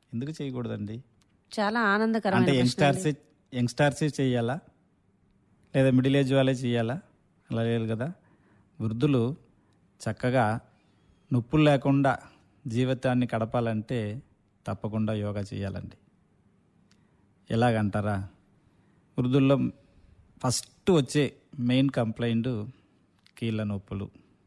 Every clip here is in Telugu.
ఎందుకు చేయకూడదండి చాలా అంటే ఆనందకరమైన ప్రశ్న యంగ్స్టార్సే యంగ్స్టార్సే చేయాలా లేదా మిడిల్ ఏజ్ వాళ్ళే చేయాలా అలా లేదు కదా వృద్ధులు చక్కగా నొప్పులు లేకుండా జీవితాన్ని గడపాలంటే తప్పకుండా యోగా చేయాలండి ఎలాగంటారా వృద్ధుల్లో ఫస్ట్ వచ్చే మెయిన్ కంప్లైంట్ కీళ్ళ నొప్పులు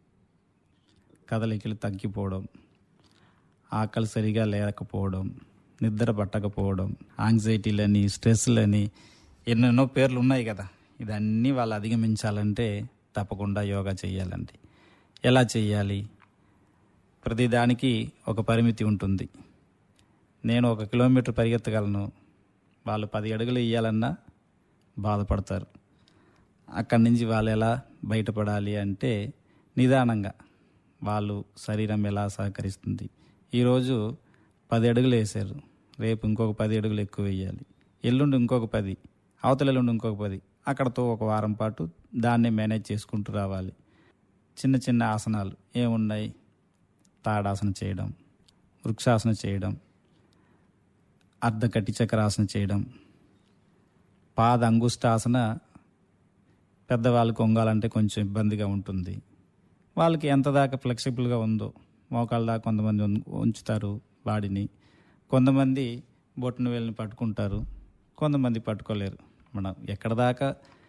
కదలికలు తగ్గిపోవడం ఆకలి సరిగా లేకపోవడం నిద్ర పట్టకపోవడం యాంగ్జైటీలని స్ట్రెస్లని ఎన్నెన్నో పేర్లు ఉన్నాయి కదా ఇదన్నీ వాళ్ళు అధిగమించాలంటే తప్పకుండా యోగా చేయాలండి ఎలా చేయాలి ప్రతిదానికి ఒక పరిమితి ఉంటుంది నేను ఒక కిలోమీటర్ పరిగెత్తగలను వాళ్ళు పది అడుగులు ఇయ్యాలన్నా బాధపడతారు అక్కడి నుంచి వాళ్ళు ఎలా బయటపడాలి అంటే నిదానంగా వాళ్ళు శరీరం ఎలా సహకరిస్తుంది ఈరోజు పది అడుగులు వేశారు రేపు ఇంకొక పది అడుగులు ఎక్కువ వేయాలి ఎల్లుండి ఇంకొక పది అవతల ఎల్లుండి ఇంకొక పది అక్కడతో ఒక వారం పాటు దాన్నే మేనేజ్ చేసుకుంటూ రావాలి చిన్న చిన్న ఆసనాలు ఏమున్నాయి తాడాసన చేయడం వృక్షాసన చేయడం అర్ధ కటి చక్రాసన చేయడం పాద అంగుష్టాసన పెద్దవాళ్ళకి వంగాలంటే కొంచెం ఇబ్బందిగా ఉంటుంది వాళ్ళకి ఎంత దాకా ఫ్లెక్సిబుల్గా ఉందో మోకాళ్ళ దాకా కొంతమంది ఉం- ఉంచుతారు బాడీని కొంతమంది బొట్టును వేలిని పట్టుకుంటారు కొంతమంది పట్టుకోలేరు మనం ఎక్కడ దాకా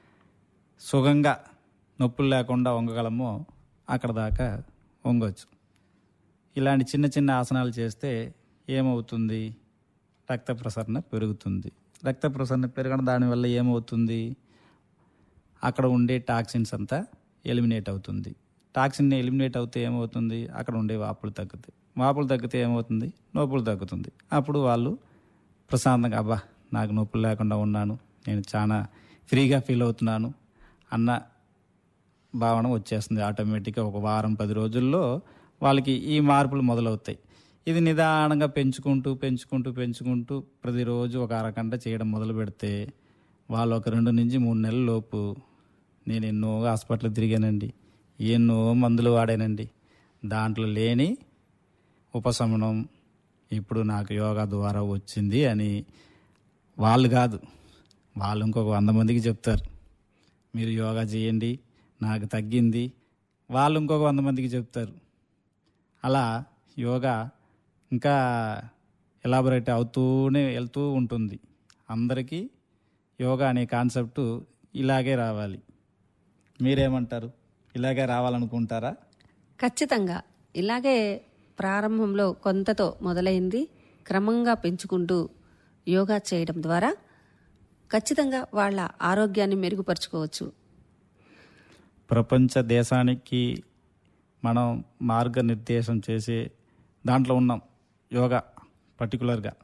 సుఖంగా నొప్పులు లేకుండా వంగగలమో అక్కడ దాకా వంగవచ్చు ఇలాంటి చిన్న చిన్న ఆసనాలు చేస్తే ఏమవుతుంది రక్త ప్రసరణ పెరుగుతుంది రక్త ప్రసరణ పెరగడం దానివల్ల ఏమవుతుంది అక్కడ ఉండే టాక్సిన్స్ అంతా ఎలిమినేట్ అవుతుంది టాక్సిన్ ఎలిమినేట్ అవుతే ఏమవుతుంది అక్కడ ఉండే వాపులు తగ్గుతాయి వాపులు తగ్గితే ఏమవుతుంది నొప్పులు తగ్గుతుంది అప్పుడు వాళ్ళు ప్రశాంతంగా అబ్బా నాకు నొప్పులు లేకుండా ఉన్నాను నేను చాలా ఫ్రీగా ఫీల్ అవుతున్నాను అన్న భావన వచ్చేస్తుంది ఆటోమేటిక్గా ఒక వారం పది రోజుల్లో వాళ్ళకి ఈ మార్పులు మొదలవుతాయి ఇది నిదానంగా పెంచుకుంటూ పెంచుకుంటూ పెంచుకుంటూ ప్రతిరోజు ఒక అరగంట చేయడం మొదలు పెడితే వాళ్ళు ఒక రెండు నుంచి మూడు నెలల లోపు నేను ఎన్నో హాస్పిటల్ తిరిగానండి ఎన్నో మందులు వాడానండి దాంట్లో లేని ఉపశమనం ఇప్పుడు నాకు యోగా ద్వారా వచ్చింది అని వాళ్ళు కాదు వాళ్ళు ఇంకొక వంద మందికి చెప్తారు మీరు యోగా చేయండి నాకు తగ్గింది వాళ్ళు ఇంకొక వంద మందికి చెప్తారు అలా యోగా ఇంకా ఎలాబొరేట్ అవుతూనే వెళ్తూ ఉంటుంది అందరికీ యోగా అనే కాన్సెప్ట్ ఇలాగే రావాలి మీరేమంటారు ఇలాగే రావాలనుకుంటారా ఖచ్చితంగా ఇలాగే ప్రారంభంలో కొంతతో మొదలైంది క్రమంగా పెంచుకుంటూ యోగా చేయడం ద్వారా ఖచ్చితంగా వాళ్ళ ఆరోగ్యాన్ని మెరుగుపరుచుకోవచ్చు ప్రపంచ దేశానికి మనం మార్గనిర్దేశం చేసే దాంట్లో ఉన్నాం యోగా పర్టికులర్గా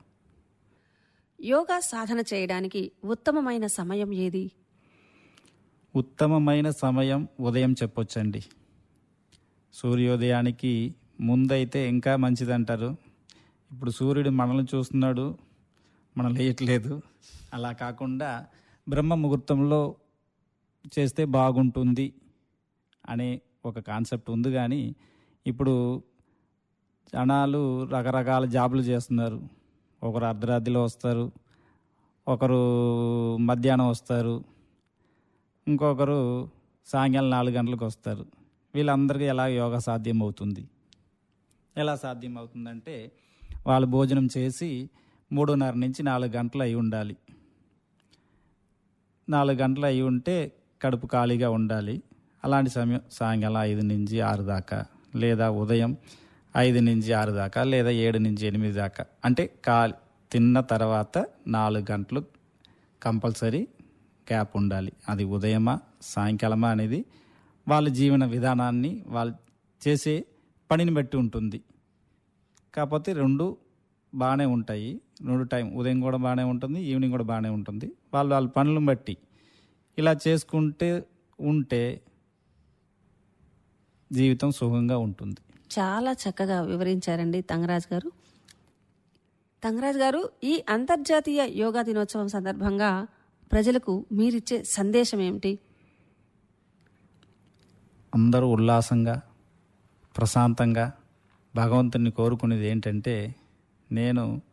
యోగా సాధన చేయడానికి ఉత్తమమైన సమయం ఏది ఉత్తమమైన సమయం ఉదయం చెప్పొచ్చండి సూర్యోదయానికి ముందైతే ఇంకా మంచిదంటారు ఇప్పుడు సూర్యుడు మనల్ని చూస్తున్నాడు మనం లేయట్లేదు అలా కాకుండా బ్రహ్మ ముహూర్తంలో చేస్తే బాగుంటుంది అనే ఒక కాన్సెప్ట్ ఉంది కానీ ఇప్పుడు జనాలు రకరకాల జాబులు చేస్తున్నారు ఒకరు అర్ధరాత్రిలో వస్తారు ఒకరు మధ్యాహ్నం వస్తారు ఇంకొకరు సాయంకాలం నాలుగు గంటలకు వస్తారు వీళ్ళందరికీ ఎలా యోగా సాధ్యం అవుతుంది ఎలా సాధ్యం అవుతుందంటే వాళ్ళు భోజనం చేసి మూడున్నర నుంచి నాలుగు గంటలు అయి ఉండాలి నాలుగు గంటలు అయి ఉంటే కడుపు ఖాళీగా ఉండాలి అలాంటి సమయం సాయంకాలం ఐదు నుంచి ఆరు దాకా లేదా ఉదయం ఐదు నుంచి ఆరు దాకా లేదా ఏడు నుంచి ఎనిమిది దాకా అంటే ఖాళీ తిన్న తర్వాత నాలుగు గంటలు కంపల్సరీ గ్యాప్ ఉండాలి అది ఉదయమా సాయంకాలమా అనేది వాళ్ళ జీవన విధానాన్ని వాళ్ళు చేసే పనిని బట్టి ఉంటుంది కాకపోతే రెండు బాగానే ఉంటాయి రెండు టైం ఉదయం కూడా బాగానే ఉంటుంది ఈవినింగ్ కూడా బాగానే ఉంటుంది వాళ్ళు వాళ్ళ పనులను బట్టి ఇలా చేసుకుంటే ఉంటే జీవితం సుఖంగా ఉంటుంది చాలా చక్కగా వివరించారండి తంగరాజ్ గారు తంగరాజ్ గారు ఈ అంతర్జాతీయ యోగా దినోత్సవం సందర్భంగా ప్రజలకు మీరిచ్చే సందేశం ఏమిటి అందరూ ఉల్లాసంగా ప్రశాంతంగా భగవంతుని కోరుకునేది ఏంటంటే నేను